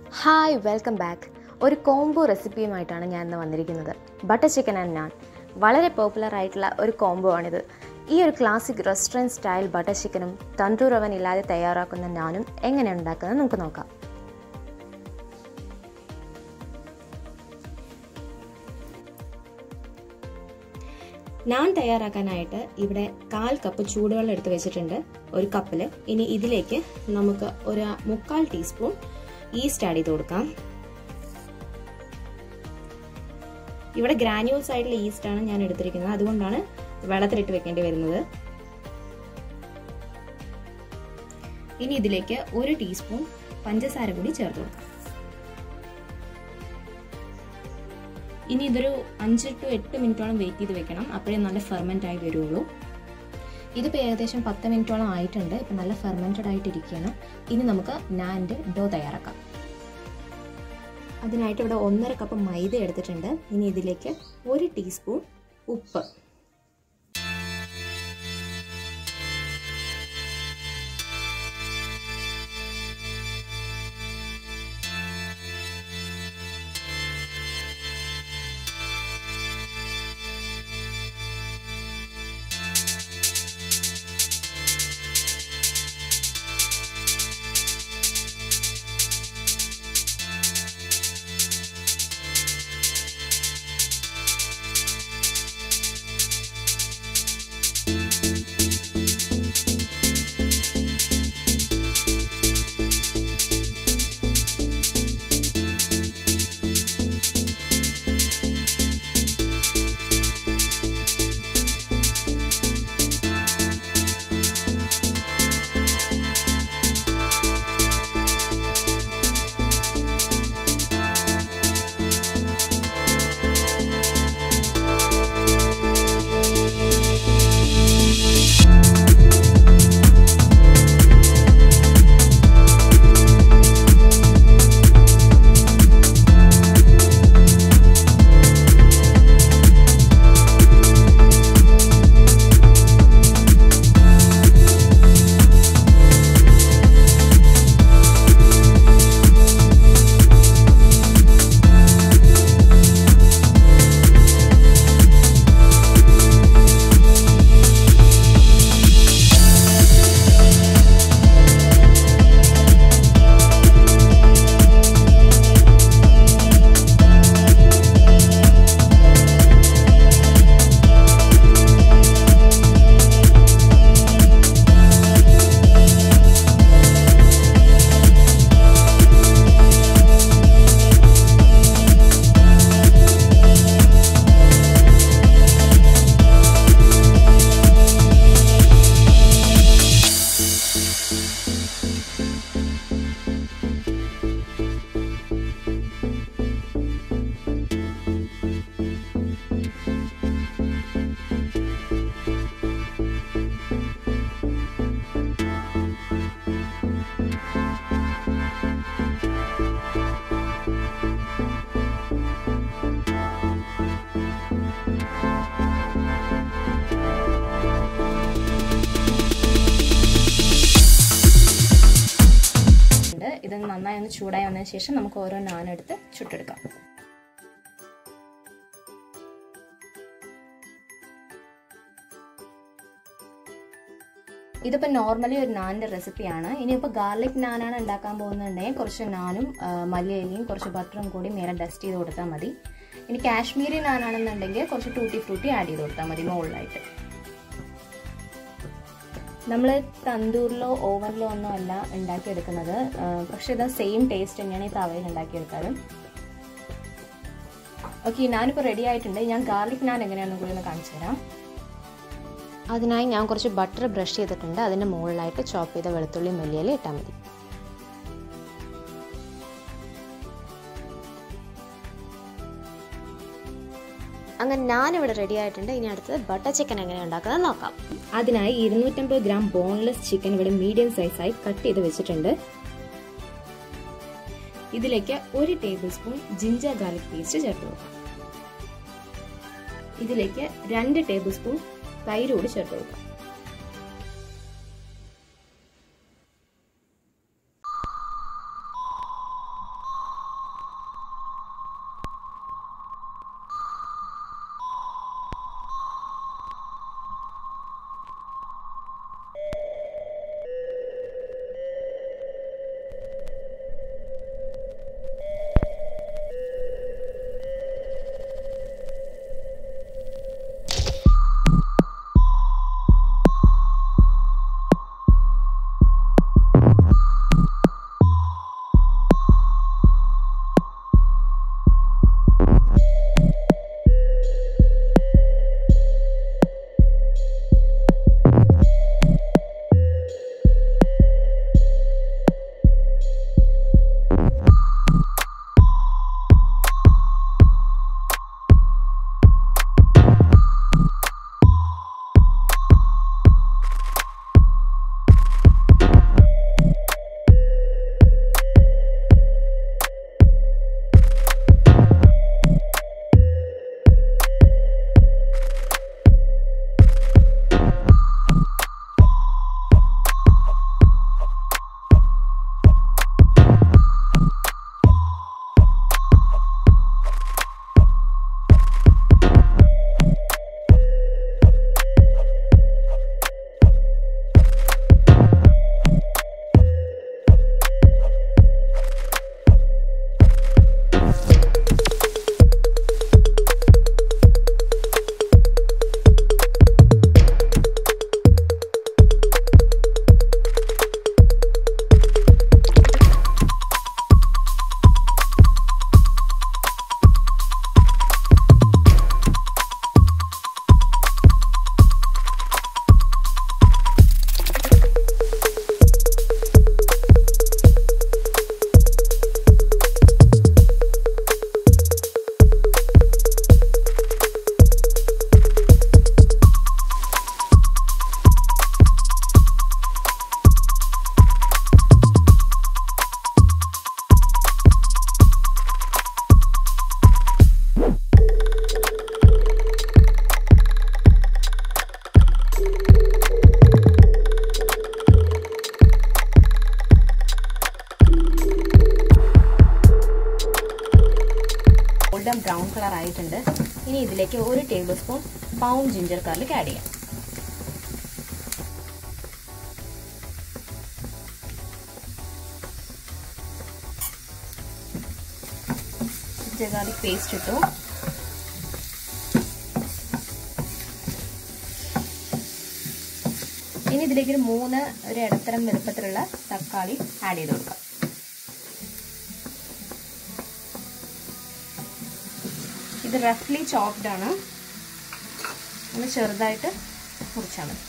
hi welcome back ഒരു combo റെസിപ്പിയുമായിട്ടാണ് ഞാൻ ഇന്ന് വന്നിരിക്കുന്നത് ബട്ടർ ചിക്കൻ ആൻഡ് നാൻ വളരെ പോപ്പുലർ ആയിട്ടുള്ള ഒരു കോംബോ ആണിത് ഈ ഒരു ക്ലാസിക് റെസ്റ്റോറൻറ്റ് സ്റ്റൈൽ ബട്ടർ ചിക്കനും തണ്ടൂർ അവൻ ഇല്ലാതെ തയ്യാറാക്കുന്ന നാനും എങ്ങനെ ഉണ്ടാക്കുന്നത് നമുക്ക് നോക്കാം നാൻ തയ്യാറാക്കാനായിട്ട് ഇവിടെ കാൽ കപ്പ് ചൂടുവെള്ളം എടുത്ത് വെച്ചിട്ടുണ്ട് ഒരു കപ്പിൽ ഇനി ഇതിലേക്ക് നമുക്ക് ഒരു മുക്കാൽ ടീസ്പൂൺ ഈസ്റ്റ് ആഡ് ചെയ്ത് കൊടുക്കാം ഇവിടെ ഗ്രാനുവൽസ് ആയിട്ടുള്ള ഈസ്റ്റ് ആണ് ഞാൻ എടുത്തിരിക്കുന്നത് അതുകൊണ്ടാണ് വെള്ളത്തിലിട്ട് വെക്കേണ്ടി വരുന്നത് ഇനി ഇതിലേക്ക് ഒരു ടീസ്പൂൺ പഞ്ചസാര കൂടി ചേർത്ത് കൊടുക്കാം ഇനി ഇതൊരു അഞ്ച് ടു എട്ട് മിനിറ്റോളം വെയിറ്റ് ചെയ്ത് വെക്കണം അപ്പോഴേ നല്ല ഫെർമെൻ്റ് ആയി വരുള്ളൂ ഇതിപ്പോൾ ഏകദേശം പത്ത് മിനിറ്റോളം ആയിട്ടുണ്ട് ഇപ്പം നല്ല ഫെർമെൻറ്റഡ് ആയിട്ടിരിക്കുകയാണ് ഇനി നമുക്ക് നാൻ്റെ ഡോ തയ്യാറാക്കാം അതിനായിട്ട് ഇവിടെ ഒന്നര കപ്പ് മൈദ എടുത്തിട്ടുണ്ട് ഇനി ഇതിലേക്ക് ഒരു ടീസ്പൂൺ ഉപ്പ് ഇത് നന്നായി ഒന്ന് ചൂടായി വന്നതിന് ശേഷം നമുക്ക് ഓരോ നാനെടുത്ത് ചുട്ടെടുക്കാം ഇതിപ്പോൾ നോർമലി ഒരു നാനിൻ്റെ റെസിപ്പിയാണ് ഇനിയിപ്പോൾ ഗാർലിക് നാനാണ് ഉണ്ടാക്കാൻ പോകുന്നുണ്ടെങ്കിൽ കുറച്ച് നാനും മല്ലിയിലയും കുറച്ച് ബട്ടറും കൂടി മേലെ ഡസ്റ്റ് ചെയ്ത് കൊടുത്താൽ മതി ഇനി കാശ്മീരി നാനാണെന്നുണ്ടെങ്കിൽ കുറച്ച് ടൂട്ടി ഫ്രൂട്ടി ആഡ് ചെയ്ത് കൊടുത്താൽ മതി മുകളിലായിട്ട് നമ്മൾ തന്തൂറിലോ ഓവനിലോ ഒന്നും അല്ല ഉണ്ടാക്കിയെടുക്കുന്നത് പക്ഷെ ഇത് സെയിം ടേസ്റ്റ് തന്നെയാണ് ഈ തവയിൽ ഉണ്ടാക്കിയെടുത്താലും ഓക്കെ ഞാനിപ്പോൾ റെഡി ആയിട്ടുണ്ട് ഞാൻ ഗാർലിക് നാൻ എങ്ങനെയാണെന്ന് കൂടി ഒന്ന് കാണിച്ചു തരാം അതിനായി ഞാൻ കുറച്ച് ബട്ടർ ബ്രഷ് ചെയ്തിട്ടുണ്ട് അതിൻ്റെ മുകളിലായിട്ട് ചോപ്പ് ചെയ്ത വെളുത്തുള്ളി മല്ലിയില ഇട്ടാൽ മതി അങ്ങനെ ഞാനിവിടെ റെഡി ആയിട്ടുണ്ട് ഇനി അടുത്തത് ബട്ടർ ചിക്കൻ എങ്ങനെ ഉണ്ടാക്കുന്നത് നോക്കാം അതിനായി ഇരുന്നൂറ്റമ്പത് ഗ്രാം ബോൺലെസ് ചിക്കൻ ഇവിടെ മീഡിയം സൈസായി കട്ട് ചെയ്ത് വെച്ചിട്ടുണ്ട് ഇതിലേക്ക് ഒരു tablespoon ginger garlic paste ചേർത്ത് കൊടുക്കാം ഇതിലേക്ക് രണ്ട് ടേബിൾ സ്പൂൺ തൈര് കൂടി ചേർത്ത് കൊടുക്കാം teaspoon pound ginger garlic add ചെയ്യാം ജിഞ്ചർ ഗാർലിക് പേസ്റ്റ് ഇട്ടു ഇനി ഇതിലേക്ക് ഒരു മൂന്ന് ഒരു ഇടത്തരം വലുപ്പത്തിലുള്ള തക്കാളി ആഡ് ചെയ്ത് കൊടുക്കാം ഇത് റഫ്ലി ചോപ്ഡ് ആണ് ഒന്ന് ചെറുതായിട്ട് മുറിച്ചാൽ മതി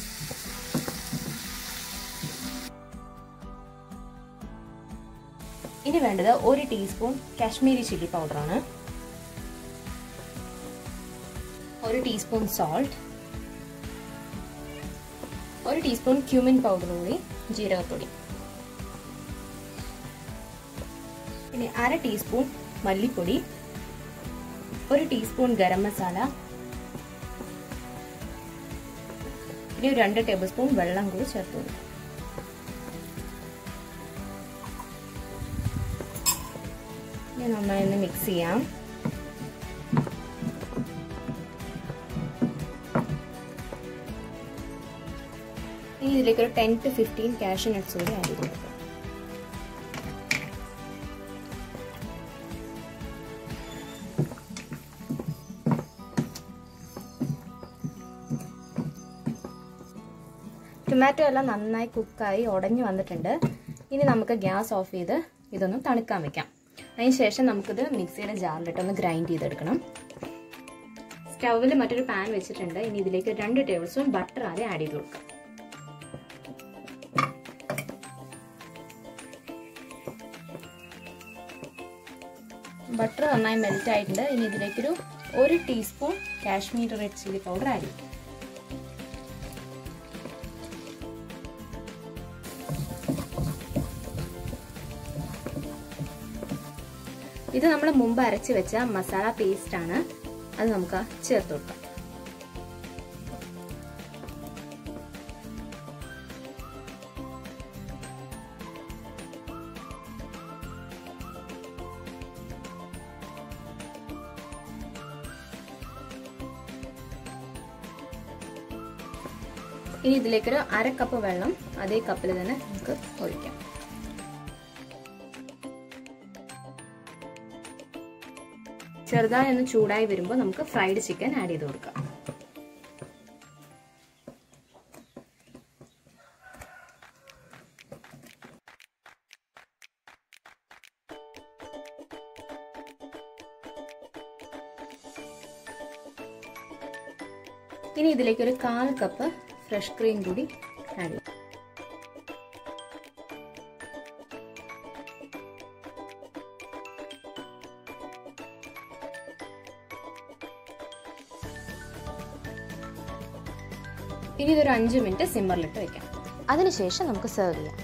ഇനി വേണ്ടത് ഒരു ടീസ്പൂൺ കാശ്മീരി ചില്ലി പൗഡറാണ് ഒരു ടീസ്പൂൺ സോൾട്ട് ഒരു ടീസ്പൂൺ ക്യൂമിൻ പൗഡർ കൂടി ജീരകപ്പൊടി പിന്നെ അര ടീസ്പൂൺ മല്ലിപ്പൊടി ഒരു ടീസ്പൂൺ ഗരം മസാല ഇനി ഒരു രണ്ട് ടേബിൾ സ്പൂൺ വെള്ളം കൂടി ചേർത്ത് കൊടുക്കും ഇനി നന്നായി ഒന്ന് മിക്സ് ചെയ്യാം ഇനി ഇതിലേക്ക് ഒരു ten to fifteen cashew nuts കൂടി ആഡ് ചെയ്ത് കൊടുക്കാം ടൊമാറ്റോ എല്ലാം നന്നായി കുക്കായി ഉടഞ്ഞു വന്നിട്ടുണ്ട് ഇനി നമുക്ക് ഗ്യാസ് ഓഫ് ചെയ്ത് ഇതൊന്ന് തണുക്കാൻ വെക്കാം അതിന് ശേഷം നമുക്കിത് മിക്സിയുടെ ജാറിലിട്ട് ഒന്ന് ഗ്രൈൻഡ് ചെയ്തെടുക്കണം സ്റ്റൗവിൽ മറ്റൊരു പാൻ വെച്ചിട്ടുണ്ട് ഇനി ഇതിലേക്ക് രണ്ട് ടേബിൾ സ്പൂൺ ബട്ടർ ആദ്യം ആഡ് ചെയ്ത് കൊടുക്കാം ബട്ടർ നന്നായി മെൽറ്റ് ആയിട്ടുണ്ട് ഇനി ഇതിലേക്കൊരു ഒരു teaspoon Kashmir red chilli powder add ചെയ്യും ഇത് നമ്മൾ മുമ്പ് അരച്ച് വെച്ച മസാല പേസ്റ്റ് ആണ് അത് നമുക്ക് ചേർത്ത് കൊടുക്കാം ഇനി ഇതിലേക്കൊരു അര കപ്പ് വെള്ളം അതേ കപ്പിൽ തന്നെ നമുക്ക് ഒഴിക്കാം ചെറുതായി ഒന്ന് ചൂടായി വരുമ്പോൾ നമുക്ക് ഫ്രൈഡ് ചിക്കൻ ആഡ് ചെയ്ത് കൊടുക്കാം ഇനി ഇതിലേക്ക് ഒരു കാൽ കപ്പ് ഫ്രഷ് ക്രീം കൂടി ആഡ് ചെയ്യാം ഇനി ഇതൊരു അഞ്ച് മിനിറ്റ് സിമ്മറിലിട്ട് വെക്കാം അതിനുശേഷം നമുക്ക് സെർവ് ചെയ്യാം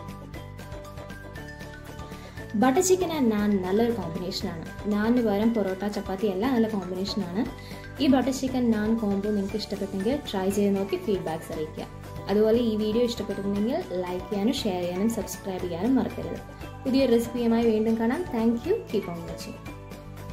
ബട്ടർ ചിക്കൻ ആൻഡ് നാൻ നല്ലൊരു കോമ്പിനേഷനാണ് നാനിന് പകരം പൊറോട്ട ചപ്പാത്തി എല്ലാം നല്ല കോമ്പിനേഷനാണ് ഈ ബട്ടർ ചിക്കൻ നാൻ കോംബോ നിങ്ങൾക്ക് ഇഷ്ടപ്പെട്ടെങ്കിൽ ട്രൈ ചെയ്ത് നോക്കി ഫീഡ്ബാക്ക്സ് അറിയിക്കുക അതുപോലെ ഈ വീഡിയോ ഇഷ്ടപ്പെട്ടിട്ടുണ്ടെങ്കിൽ ലൈക്ക് ചെയ്യാനും ഷെയർ ചെയ്യാനും സബ്സ്ക്രൈബ് ചെയ്യാനും മറക്കരുത് പുതിയ റെസിപ്പിയുമായി വീണ്ടും കാണാം thank you keep on watching